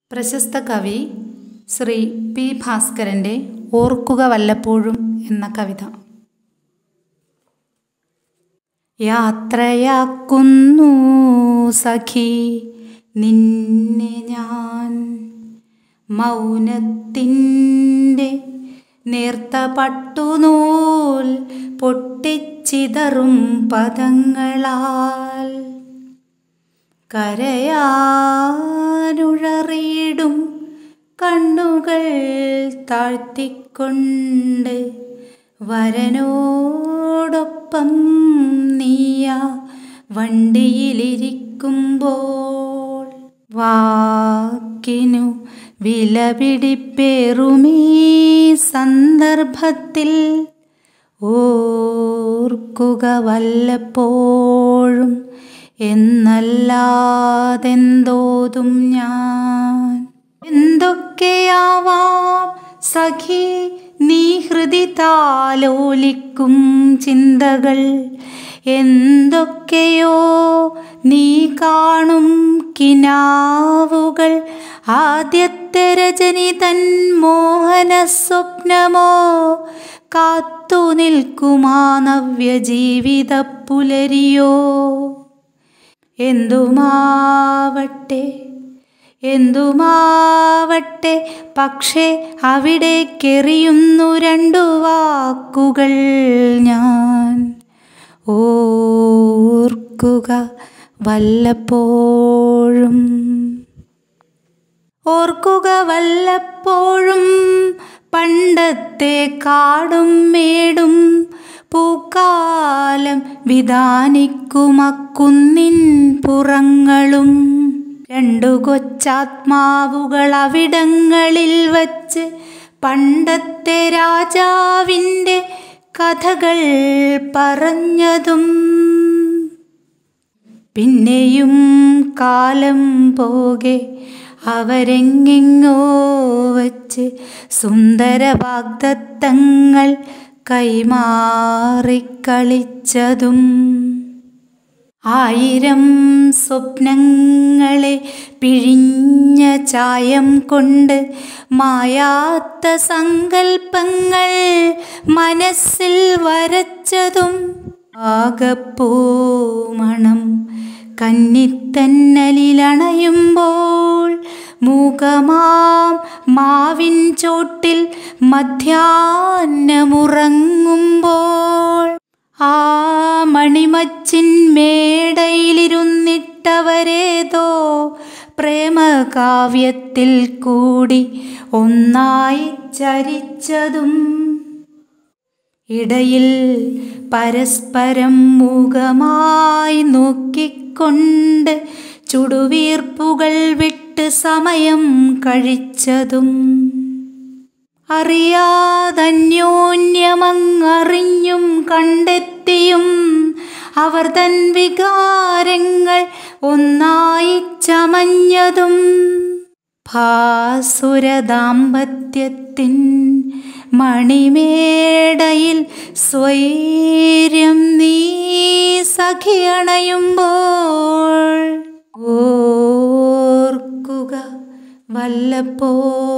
പ്രശസ്ത കവി ശ്രീ പി ഭാസ്കരൻ്റെ ഓർക്കുക വല്ലപ്പോഴും എന്ന കവിത യാത്രയാക്കുന്നു സഖി നിന്നെ ഞാൻ മൗനത്തിൻ്റെ നേർത്ത പട്ടുനൂൽ പൊട്ടിച്ചിതറും പദങ്ങളാൽ കരയാനുഴറിയിടും കണ്ണുകൾ താഴ്ത്തിക്കൊണ്ട് വരനോടൊപ്പം നീയ വണ്ടിയിലിരിക്കുമ്പോൾ വാക്കിനു വിലപിടിപ്പേറുമീ സന്ദർഭത്തിൽ ഓർക്കുക വല്ലപ്പോഴും എന്നല്ലാതെന്തോതും ഞാൻ എന്തൊക്കെയാവാം സഖി നീ ഹൃദി താലോലിക്കും ചിന്തകൾ എന്തൊക്കെയോ നീ കാണും കിനാവുകൾ ആദ്യത്തെ രജനി തൻ മോഹന സ്വപ്നമോ കാത്തു നിൽക്കുമാ നവ്യ ജീവിത പുലരിയോ എന്തുമാവട്ടെ എന്തുമാവട്ടെ പക്ഷേ അവിടേക്കെറിയുന്നു രണ്ടു വാക്കുകൾ ഞാൻ ഓർക്കുക വല്ലപ്പോഴും ഓർക്കുക വല്ലപ്പോഴും പണ്ടത്തെ കാടും മേടും പൂക്കാലം വിധാനിക്കുമക്കുന്നിൻ പുറങ്ങളും രണ്ടു കൊച്ചാത്മാവുകൾ അവിടങ്ങളിൽ വച്ച് പണ്ടത്തെ രാജാവിൻ്റെ കഥകൾ പറഞ്ഞതും പിന്നെയും കാലം പോകെ അവരെങ്ങെങ്ങോ വച്ച് സുന്ദര വാഗ്ദത്തങ്ങൾ കൈമാറിക്കളിച്ചതും ആയിരം സ്വപ്നങ്ങളെ പിഴിഞ്ഞ ചായം കൊണ്ട് മായാത്ത സങ്കൽപ്പങ്ങൾ മനസ്സിൽ വരച്ചതും ആകപ്പൂമണം കന്നിത്തന്നലിലണയുമ്പോൾ മൂകമാം മാവിൻ ചോട്ടിൽ മധ്യാഹ്നമുറങ്ങുമ്പോൾ ആ മണിമച്ചിൻ മേടയിലിരുന്നിട്ടവരേതോ പ്രേമകാവ്യത്തിൽ കൂടി ഒന്നായി ചരിച്ചതും ഇടയിൽ പരസ്പരം മൂകമായി നോക്കിക്കൊണ്ട് ചുടുവീർപ്പുകൾ വിട്ട് സമയം കഴിച്ചതും അറിയാതന്യോന്യമങ്ങറിഞ്ഞും കണ്ടെത്തിയും അവർ തൻ വികാരങ്ങൾ ഒന്നായി ചമഞ്ഞതും ഭാസുരദാമ്പത്യത്തിൻ മണിമേടയിൽ സ്വൈര്യം നീ സഖിയണയുമ്പോൾ ഓർക്കുക വല്ലപ്പോഴും